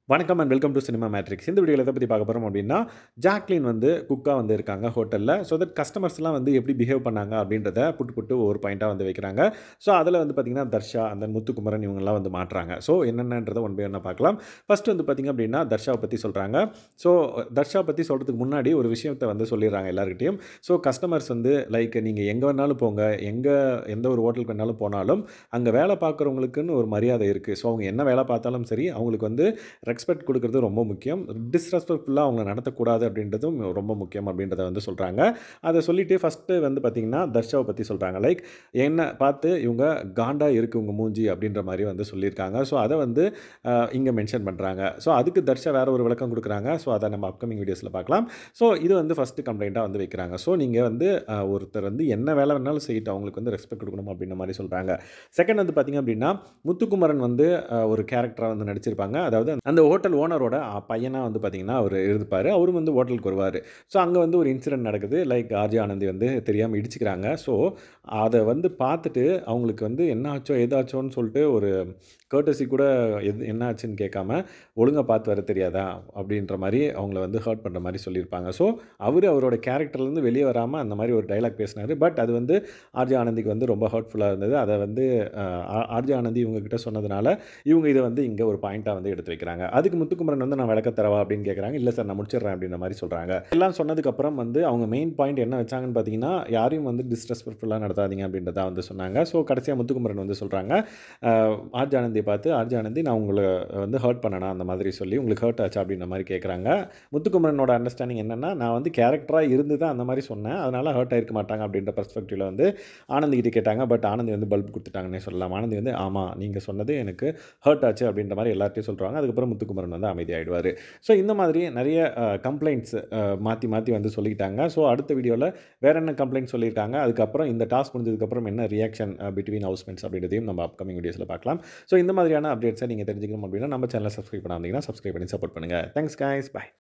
வணக்கம் and welcome to cinema matrix இந்த வீடியோவில் எதை பற்றி பார்க்க போகிறோம் அப்படின்னா ஜாக்லின் வந்து குக்காக வந்து இருக்காங்க ஹோட்டலில் ஸோ தட் கஸ்டமர்ஸ்லாம் வந்து எப்படி பிஹேவ் பண்ணாங்க அப்படின்றத புட்டு புட்டு ஒரு பாயிண்ட்டாக வந்து வைக்கிறாங்க ஸோ அதில் வந்து பார்த்திங்கன்னா தர்ஷா அந்த முத்துக்குமரன் இவங்கெல்லாம் வந்து மாட்டுறாங்க ஸோ என்னென்னன்றதை ஒன் பை ஒன்றா பார்க்கலாம் ஃபஸ்ட்டு வந்து பார்த்திங்க அப்படின்னா தர்ஷாவை பற்றி சொல்கிறாங்க ஸோ தர்ஷா பற்றி சொல்கிறதுக்கு முன்னாடி ஒரு விஷயத்தை வந்து சொல்லிடுறாங்க எல்லாருக்கிட்டையும் ஸோ கஸ்டமர்ஸ் வந்து லைக் நீங்கள் எங்கே வேணாலும் போங்க எங்கே எந்த ஒரு ஹோட்டலுக்கு வேணாலும் போனாலும் அங்கே வேலை பார்க்குறவங்களுக்குன்னு ஒரு மரியாதை இருக்குது ஸோ அவங்க என்ன வேலை பார்த்தாலும் சரி அவங்களுக்கு வந்து ரெஸ்பெக்ட் கொடுக்கறது ரொம்ப முக்கியம் டிஸ்ரெஸ்பெக்ட்ஃபுல்லாக அவங்கள நடத்தக்கூடாது அப்படின்றதும் ரொம்ப முக்கியம் அப்படின்றத வந்து சொல்கிறாங்க அதை சொல்லிவிட்டு ஃபஸ்ட்டு வந்து பார்த்திங்கன்னா தர்ஷாவை பற்றி சொல்கிறாங்க லைக் என்ன பார்த்து இவங்க காண்டா இருக்குது உங்கள் மூஞ்சி அப்படின்ற மாதிரி வந்து சொல்லியிருக்காங்க ஸோ அதை வந்து இங்கே மென்ஷன் பண்ணுறாங்க ஸோ அதுக்கு தர்ஷா வேறு ஒரு விளக்கம் கொடுக்குறாங்க ஸோ அதை நம்ம அப்கமிங் வீடியோஸில் பார்க்கலாம் ஸோ இது வந்து ஃபஸ்ட்டு கம்ப்ளைண்ட்டாக வந்து வைக்கிறாங்க ஸோ நீங்கள் வந்து அஹ், ஒருத்தர் வந்து என்ன வேலை வேணாலும் செய்யட்டும் அவங்களுக்கு வந்து ரெஸ்பெக்ட் கொடுக்கணும் அப்படின்ற மாதிரி சொல்கிறாங்க செகண்ட் வந்து பார்த்திங்க அப்படின்னா முத்துக்குமரன் வந்து அஹ், ஒரு கேரக்டராக வந்து நடிச்சிருப்பாங்க அதாவது அந்த ஹோட்டல் ஓனரோட பையனாக வந்து பார்த்திங்கன்னா அவர் இருப்பார் அவரும் வந்து ஹோட்டலுக்கு வருவார் ஸோ அங்கே வந்து ஒரு இன்சிடென்ட் நடக்குது லைக் ஆர்ஜி ஆனந்தி வந்து தெரியாமல் இடிச்சுக்கிறாங்க ஸோ அதை வந்து பார்த்துட்டு அவங்களுக்கு வந்து என்ன ஆச்சோ ஏதாச்சோன்னு சொல்லிட்டு ஒரு கேர்டசி கூட எது என்ன ஆச்சுன்னு கேட்காம ஒழுங்காக பார்த்து வர தெரியாதா அப்படின்ற மாதிரி அவங்கள வந்து ஹர்ட் பண்ணுற மாதிரி சொல்லியிருப்பாங்க ஸோ அவர் அவரோட கேரக்டர்லேருந்து வெளியே வராமல் அந்த மாதிரி ஒரு டைலாக் பேசினார் பட் அது வந்து ஆர்ஜி ஆனந்திக்கு வந்து ரொம்ப ஹர்ட்ஃபுல்லாக இருந்தது அதை வந்து ஆர்ஜி ஆனந்தி இவங்க கிட்ட சொன்னதுனால இவங்க இதை வந்து இங்கே ஒரு பாயிண்ட்டாக வந்து எடுத்து வைக்கிறாங்க அதுக்கு முத்துக்குமரன் வந்து நான் விளக்க தரவா அப்படின்னு கேட்குறாங்க இல்லை சார் நான் முடிச்சிடுறேன் அப்படின்ற மாதிரி சொல்கிறாங்க எல்லாம் சொன்னதுக்கப்புறம் வந்து அவங்க மெயின் பாயிண்ட் என்ன வச்சாங்கன்னு பார்த்தீங்கன்னா யாரையும் வந்து டிஸ்ரெஸ்பெக்ட்ஃபுல்லாக நடத்தாதீங்க அப்படின்றத வந்து சொன்னாங்க ஸோ கடைசியாக முத்துக்குமரன் வந்து சொல்கிறாங்க ஆர்ஜி ஆனந்தியை பார்த்து ஆர்ஜி ஆனந்தி நான் உங்களை வந்து ஹர்ட் பண்ணனா அந்த மாதிரி சொல்லி உங்களுக்கு ஹர்ட் ஆச்சா அப்படின்ற மாதிரி கேட்குறாங்க முத்துக்குமரனோட அண்டர்ஸ்டாண்டிங் என்னென்னா நான் வந்து கேரக்டராக இருந்து தான் அந்த மாதிரி சொன்னேன் அதனால் ஹர்ட் ஆயிருக்க மாட்டாங்க அப்படின்ற பர்ஸ்பெக்டிவில் வந்து ஆனந்தி கிட்ட கேட்டாங்க பட் ஆனந்தி வந்து பல்ப் கொடுத்துட்டாங்கன்னே சொல்லலாம் ஆனந்தி வந்து ஆமாம் நீங்கள் சொன்னது எனக்கு ஹர்ட் ஆச்சு அப்படின்ற மாதிரி எல்லார்ட்டையும் சொல்கிறாங்க அதுக்கப்புறம் முத்துக்குமரன் வந்து அமைதியாகிடுவார் ஸோ இந்த மாதிரி நிறைய கம்ப்ளைண்ட்ஸ் மாற்றி மாற்றி வந்து சொல்லிக்கிட்டாங்க ஸோ அடுத்த வீடியோவில் வேறு என்ன கம்ப்ளைண்ட் சொல்லியிருக்காங்க அதுக்கப்புறம் இந்த டாஸ்க் முடிஞ்சதுக்கப்புறம் என்ன ரியாக்ஷன் பிட்வீன் ஹவுஸ்மெண்ட்ஸ் அப்படின்றதையும் நம்ம அப்கமிங் வீடியோஸில் பார்க்கலாம் ஸோ இந்த மாதிரியான அப்டேட்ஸை நீங்கள் தெரிஞ்சுக்கணும் அப்படின்னா நம்ம சேனலை சப்ஸ்கிரைப் பண்ணாதீங்கன்னா சப்ஸ்கிரைப் பண்ணி சப்போர்ட் பண்ணுங்கள் தேங்க்ஸ் guys bye